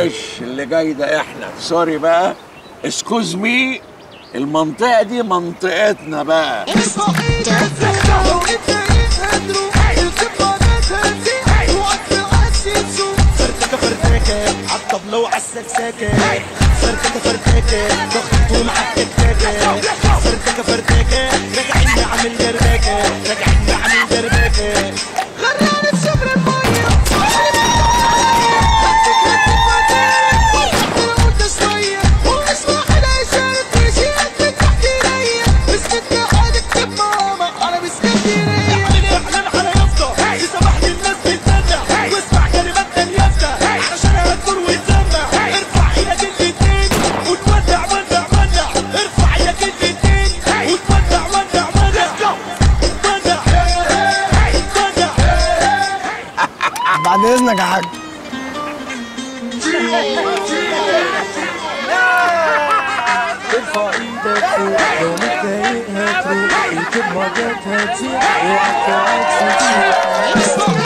معلش اللي جاي ده احنا سوري بقى اسكوز مي المنطقة دي منطقتنا بقى فردكة فردكة عالطبلة وعالسكسكة فردكة فردكة ضغط ومعكككة فردكة فردكة راجعين نعمل دربكة راجعين نعمل دربكة غرقانة بشبر المية بعد اذنك يا حاج ارفع ايدك فوق لو متضايق هتروح الكلمة جت هتزيد وعالقواعد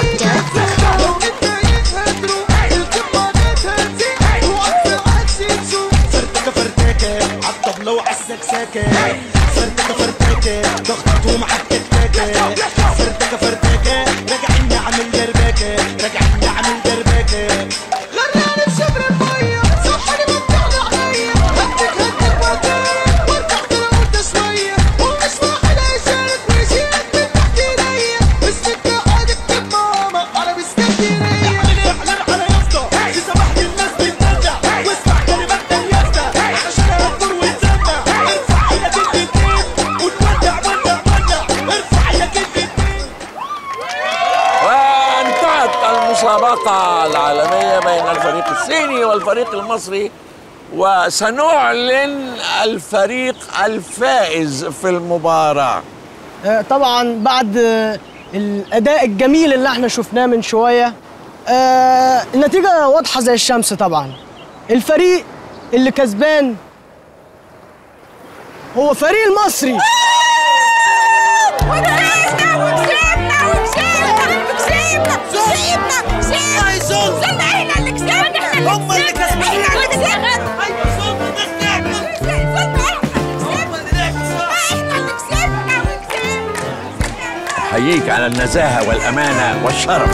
فردكة فردكة عالطبلة وعالسكسكة فردكة فردكة ضغط ومعكككة فردكة فردكة راجعين نعمل دربكة راجعين نعمل دربكة غرقانة بشبر المية صحني مبدعنا عليا هدك هدك وقتك وارتحت لمدة شوية ومش واحد هيشارك ويشيلك من تحت ايديا السكة هتكتب ماما انا باسكندرية اعلن على يافطة في سماحة الناس بتندع واسمع كلمات اليافطة عشان هتدور وتسمع ارفع ايدك الاتنين وتودع ودع ودع ارفع ايدك الاتنين وانتهت المسابقة العالمية بين الفريق الصيني والفريق المصري وسنعلن الفريق الفائز في المباراة آه، طبعا بعد آه، الاداء الجميل اللي احنا شفناه من شويه آه، النتيجه واضحه زي الشمس طبعا الفريق اللي كسبان هو فريق المصري هم اللي حييك على النزاهة والأمانة والشرف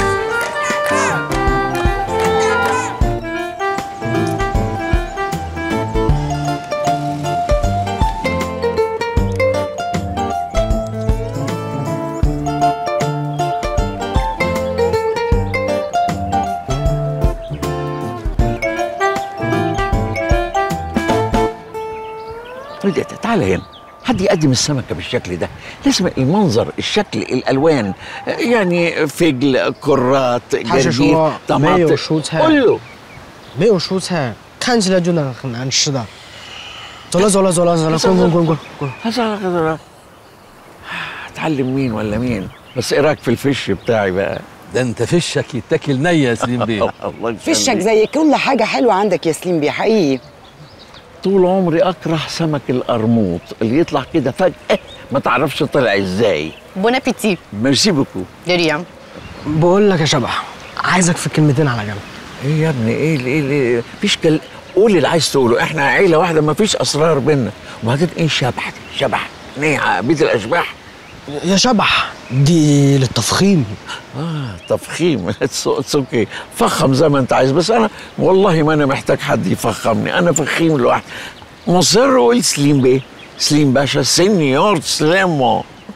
تعال هنا حد يقدم السمكة بالشكل ده لازم المنظر الشكل الألوان يعني فجل كرات حاجة جرجير شو طماطم 没有蔬菜 قول له 没有蔬菜看起来就能很难吃的走了走了走了走了滚滚滚滚滚 هسألك هسألك اتعلم مين ولا مين بس ايه رايك في الفش بتاعي بقى ده انت فشك يتاكل ني يا سليم بيه الله يخليك. فشك زي كل حاجة حلوة عندك يا سليم بيه حقيقي طول عمري اكره سمك القرموط اللي يطلع كده فجاه ما تعرفش طلع ازاي بون ابيتي ميرسي بوكو دي ريان بقول لك يا شبح عايزك في كلمتين على جنب ايه يا ابني ايه ايه, إيه مفيش كل... قول اللي عايز تقوله احنا عيله واحده مفيش اسرار بينا وبعدين ايه شبح دي شبح ايه بيت الاشباح يا شبح دي للتفخيم اه تفخيم اتس اوكي فخم زي ما انت عايز بس انا والله ما انا محتاج حد يفخمني انا فخيم لوحدي مصر قول سليم بيه سليم باشا سينيور سليمو